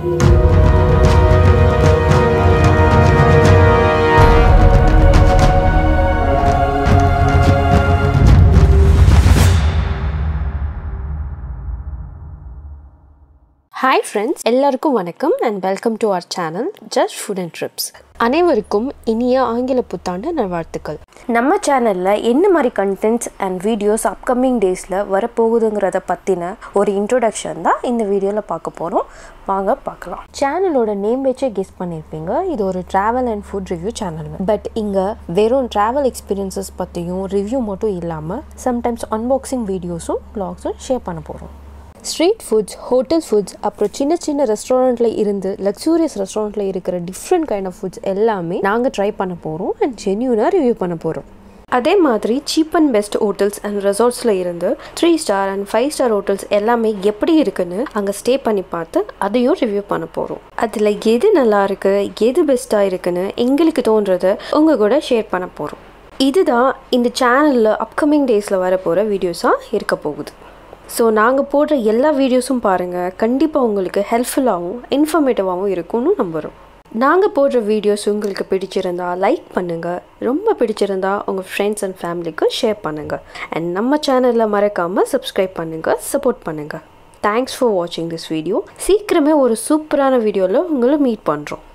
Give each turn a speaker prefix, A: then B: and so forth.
A: hi friends எல்லாருக்கும் வணக்கம் and welcome to our channel just food and trips அனைவருக்கும் இனிய ஆங்கில புத்தாண்டு நல்வாழ்த்துக்கள்
B: நம்ம சேனலில் என்ன மாதிரி கண்டென்ட்ஸ் அண்ட் வீடியோஸ் அப்கமிங் டேஸில் வரப்போகுதுங்கிறத பற்றின ஒரு இன்ட்ரொடக்ஷன் தான் இந்த வீடியோவில் பார்க்க போகிறோம் வாங்க பார்க்கலாம்
A: சேனலோட நேம் வச்சே கெஸ் பண்ணியிருப்பீங்க இது ஒரு travel and food review channel but இங்கே வெறும் ட்ராவல் எக்ஸ்பீரியன்சஸ் பற்றியும் ரிவ்யூ மட்டும் இல்லாமல் சம்டைம்ஸ் அன்பாக்சிங் வீடியோஸும் ப்ளாக்ஸும் ஷேர் பண்ண போகிறோம் ஸ்ட்ரீட் ஃபுட்ஸ் ஹோட்டல் ஃபுட்ஸ் அப்புறம் சின்ன சின்ன ரெஸ்டாரண்ட்டில் இருந்து லக்ஸூரியஸ் ரெஸ்டாரண்ட்டில் இருக்கிற டிஃப்ரெண்ட் கைண்ட் ஆஃப் ஃபுட்ஸ் எல்லாமே நாங்கள் ட்ரை பண்ண போகிறோம் அண்ட் ஜென்யூனாக ரிவ்யூ பண்ண போகிறோம் அதே மாதிரி cheap and best hotels and ரெசார்ட்ஸில் இருந்து three star and five star hotels எல்லாமே எப்படி இருக்குன்னு அங்கே ஸ்டே பண்ணி பார்த்து அதையும் ரிவ்யூ பண்ண போகிறோம் அதில் எது நல்லா இருக்கு எது பெஸ்ட்டாக இருக்குன்னு எங்களுக்கு தோன்றதை உங்கள் கூட ஷேர் பண்ண போகிறோம் இதுதான் இந்த சேனலில் அப்கமிங் டேஸில் வர போகிற வீடியோஸாக இருக்க போகுது ஸோ நாங்கள் போடுற எல்லா வீடியோஸும் பாருங்கள் கண்டிப்பாக உங்களுக்கு ஹெல்ப்ஃபுல்லாகவும் இன்ஃபர்மேட்டிவாகவும் இருக்கும்னு நம்புகிறோம் நாங்கள் போடுற வீடியோஸ் உங்களுக்கு பிடிச்சிருந்தா லைக் பண்ணுங்கள் ரொம்ப பிடிச்சிருந்தா உங்கள் ஃப்ரெண்ட்ஸ் அண்ட் ஃபேமிலிக்கு ஷேர் பண்ணுங்கள் அண்ட் நம்ம சேனலில் மறக்காமல் சப்ஸ்கிரைப் பண்ணுங்கள் சப்போர்ட் பண்ணுங்கள் தேங்க்ஸ் ஃபார் வாட்சிங் திஸ் வீடியோ சீக்கிரமே ஒரு சூப்பரான வீடியோவில் உங்களை மீட் பண்ணுறோம்